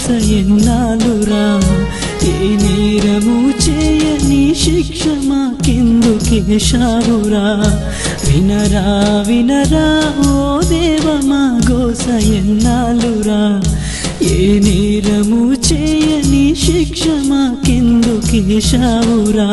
ఎన్నాలురా ఏ నేరము చేయని శిక్ష మాకెందుకేశావురా వినరా వినరా ఓ దేవ మా గోస ఎన్నాలురా ఏ నేరము చేయని శిక్ష మాకెందుకేశావురా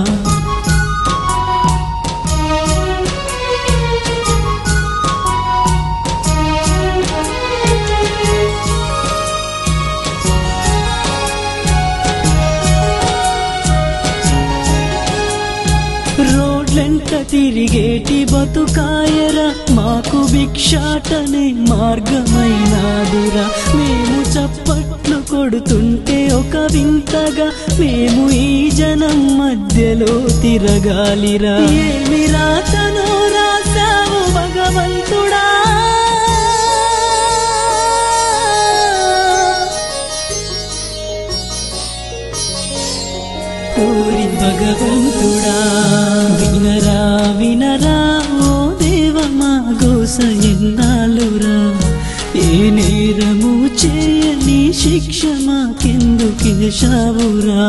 రోడ్లెంట తిరిగేటి బతుకాయరా మాకు భిక్షాటనే మార్గమైనాదిరా మేము చప్పట్లు కొడుతుంటే ఒక వింతగా మేము ఈ జనం మధ్యలో తిరగాలిరా ఏమి రాతను రాసావు భగవంతుడా ఓరి భగవంతుడా వినరా వినరా ఓ దేవ మా గోస ఎన్నాలురా ఏ నేరము చేయని శిక్ష మాకెందుకేశావురా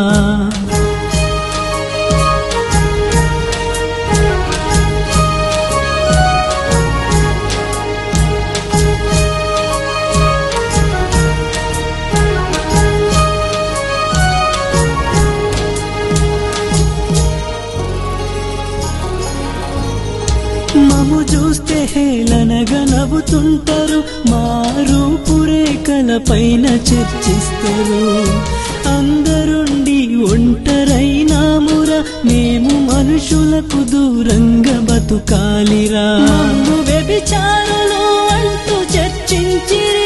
మము చూస్తే హేళనగా నవ్వుతుంటారు మారు పురేకల పైన చర్చిస్తారు అందరుండి ఒంటరైనామురా మేము మనుషులకు దూరంగా బతుకాలిరా మమ్ము వ్యభిచారులు అంటూ చర్చించిరి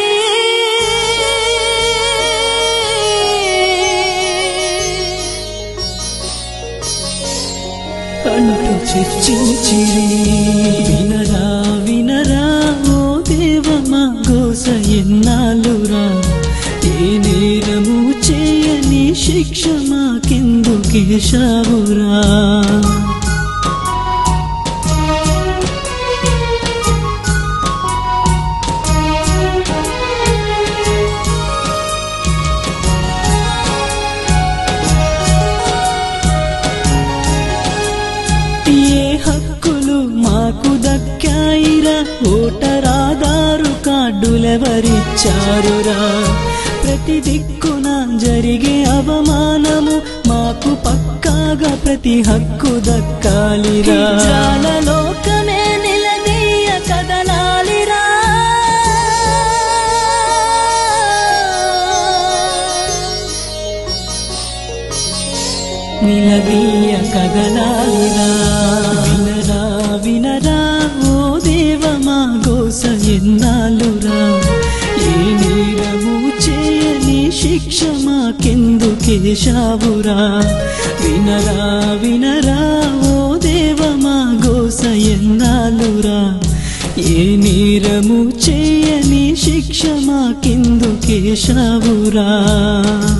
అంటూ చర్చించిరి వినరా వినరా ఓ దేవ మా గోస ఎన్నాలురా ఏ నేరము చేయని శిక్ష మాకెందుకేశావురా ఏ హక్కులు మాకు దక్కాయిరా ఓటరాధారు కార్డులెవరిచ్చారురా ప్రతి దిక్కున జరిగే అవమానము మాకు పక్కాగా ప్రతి హక్కు దక్కాలిరా లోకమే నిలదీయ కదలాలిరా నిలదీయ కదలాలిరా వినరా వినరా ఓ దేవ మా గోస ఎన్నాలురా ఏ నేరము చేయని శిక్ష మాకెందుకేశావురా వినరా వినరా ఓ దేవ మా గోస ఎన్నాలురా ఏ నేరము చేయని శిక్ష మాకెందుకేశావురా